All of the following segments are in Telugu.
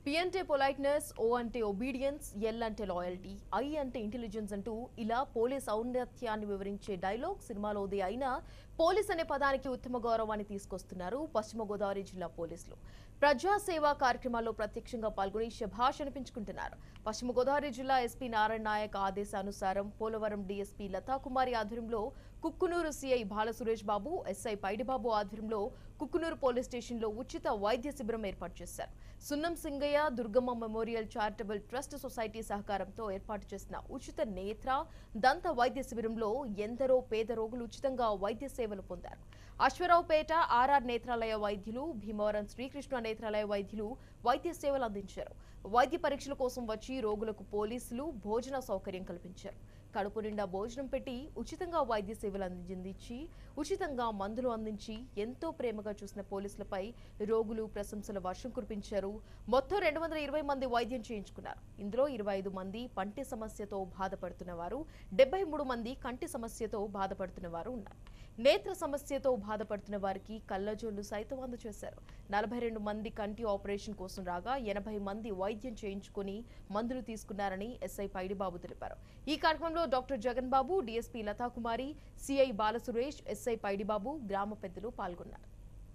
పి అంటే పొలైట్నెస్ ఓ అంటే ఒబీడియన్స్ ఎల్ అంటే లాయల్టీ ఐ అంటే ఇంటెలిజెన్స్ అంటూ ఇలా పోలీస్ ఔన్నత్యాన్ని వివరించే డైలాగ్ సినిమాలోది అయినా పోలీస్ అనే పదానికి ఉత్తమ గౌరవాన్ని తీసుకొస్తున్నారు పశ్చిమ గోదావరి జిల్లా పోలీసులు ప్రజాసేవా కార్యక్రమాల్లో ప్రత్యక్షంగా పాల్గొని శభాష్ అనిపించుకుంటున్నారు పశ్చిమ గోదావరి జిల్లా ఎస్పీ నారాయణ నాయక్ ఆదేశానుసారం పోలవరం డీఎస్పీ లతాకుమారి ఆధ్వర్యంలో కుక్కునూరు సిఐ బాలసురేష్ బాబు ఎస్ఐ పైడిబాబు ఆధ్వర్యంలో కుక్కునూరు పోలీస్ స్టేషన్లో ఉచిత వైద్య శిబిరం ఏర్పాటు చేశారు Sunnam Singaiah Durgamma memorial charitable trust society సహకారంతో ఏర్పాటు చేసిన ఉచిత నేత్ర దంత వైద్య శిబిరంలో ఎందరో పేద రోగులు ఉచితంగా వైద్య సేవలు పొందారు అశ్వరావుపేట ఆర్ఆర్ నేత్రాలయ వైద్యులు భీమవరం శ్రీకృష్ణ నేత్రాలయ వైద్యులు వైద్య సేవలు అందించారు వైద్య పరీక్షల కోసం వచ్చి రోగులకు పోలీసులు భోజన సౌకర్యం కల్పించారు కడుపు నిండా భోజనం పెట్టి ఉచితంగా వైద్య సేవలు అందించి ఉచితంగా మందులు అందించి ఎంతో ప్రేమగా చూసిన పోలీసులపై రోగులు ప్రశంసల వర్షం కురిపించారు మొత్తం రెండు వందల ఇరవై మంది వైద్యం చేయించుకున్నారు ఇందులో ఇరవై ఐదు మంది పంటి సమస్యతో బాధపడుతున్న వారు డెబ్బై మూడు మంది కంటి సమస్యతో బాధపడుతున్న వారు ఉన్నారు నేత్ర సమస్యతో బాధపడుతున్న వారికి కళ్ళజోళ్లు సైతం అందజేశారు నలభై రెండు మంది కంటి ఆపరేషన్ కోసం రాగా ఎనభై మంది వైద్యం చేయించుకుని మందులు తీసుకున్నారని ఎస్ఐ పైడిబాబు తెలిపారు ఈ కార్యక్రమంలో doctor Jagan Babu DSP Lathakumari CI Balasuresh SI Paidibabu గ్రామ పెద్దలు పాల్గొన్నారు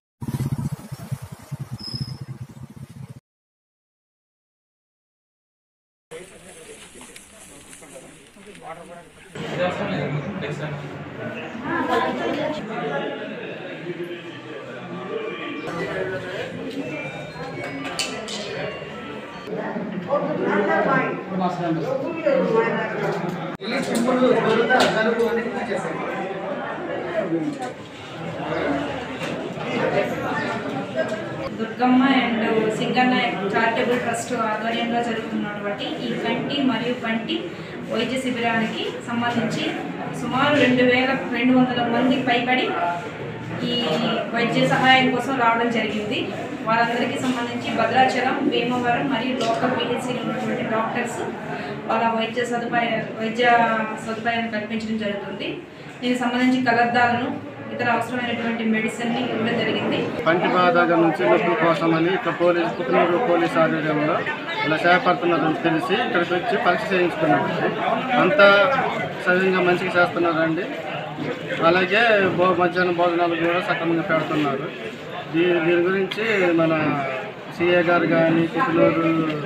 Durgamma and Singanna charitable trust ఆధ్వర్యంలో జరుగుతున్నటువంటి ఈ కంటి మరియు పంటి వైద్య శిబిరానికి సంబంధించి సుమారు రెండు వేల రెండు వందల మంది పైబడి ఈ వైద్య సహాయం కోసం రావడం జరిగింది వారందరికీ సంబంధించి భద్రాచలం భీమవరం మరియు లోకల్ పిహెచ్సిలో ఉన్నటువంటి డాక్టర్స్ వాళ్ళ వైద్య సదుపాయ వైద్య సదుపాయాన్ని కల్పించడం జరుగుతుంది దీనికి సంబంధించి కలర్దాలను ఇతర అవసరమైనటువంటి మెడిసిన్ని ఇవ్వడం జరిగింది పంటి బాధ నుంచి నొప్పుల కోసమని ఇక్కడ పోలీస్ పుట్టినూరు పోలీస్ ఆధ్వర్యంలో ఇలా సేపడుతున్నారని తెలిసి ఇక్కడికి వచ్చి పరీక్ష చేయించుకున్నాం అంతా సవ్యంగా మంచిగా చేస్తున్నారండి అలాగే భో మధ్యాహ్నం భోజనాలు కూడా సక్రమంగా పెడుతున్నారు దీ దీని గురించి మన సిఏ గారు కానీ పుట్టినూరు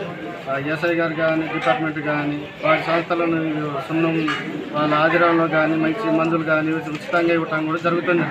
ఎస్ఐ గారు కానీ డిపార్ట్మెంట్ కానీ వారి సంస్థలను సున్నం వాళ్ళ ఆధ్వర్యంలో కానీ మంచి మందులు కానీ ఉచితంగా ఇవ్వటం కూడా జరుగుతుంది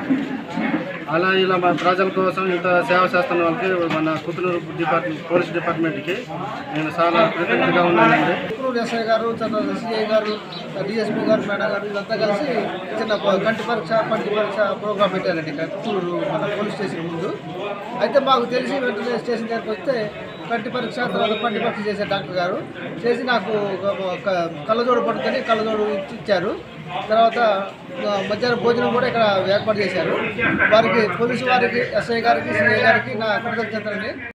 అలా ఇలా మన ప్రజల కోసం ఇంత సేవ చేస్తున్న వాళ్ళకి మన కుతునూరు డిపార్ట్మెంట్ పోలీస్ డిపార్ట్మెంట్కి నేను చాలా కృతజ్ఞతగా ఉన్నానండి కుక్కూరు ఎస్ఐ గారు తర్వాత సిఐ గారు డిఎస్పీ గారు మేడం గారు ఇదంతా కలిసి చిన్న ప- కంటి పరీక్ష పంటి పరీక్ష ప్రోగ్రామ్ పెట్టారండి ఇక్కడ కుక్కూరు మన పోలీస్ స్టేషన్ ముందు అయితే మాకు తెలిసి వెంటనే స్టేషన్ దగ్గరికి వస్తే కంటి పరీక్ష తర్వాత పంటి పరీక్ష చేసే డాక్టర్ గారు చేసి నాకు ఒక- ఒక కళ్ళజోడు పట్టుకొని కళ్ళజోడు ఇచ్చి ఇచ్చారు తర్వాత ఆ, మధ్యాహ్నం భోజనం కూడా ఇక్కడ ఏర్పాటు చేశారు వారికి పోలీసు వారికి ఎస్ఐ గారికి సిఐ గారికి నా కృతజ్ఞతలండి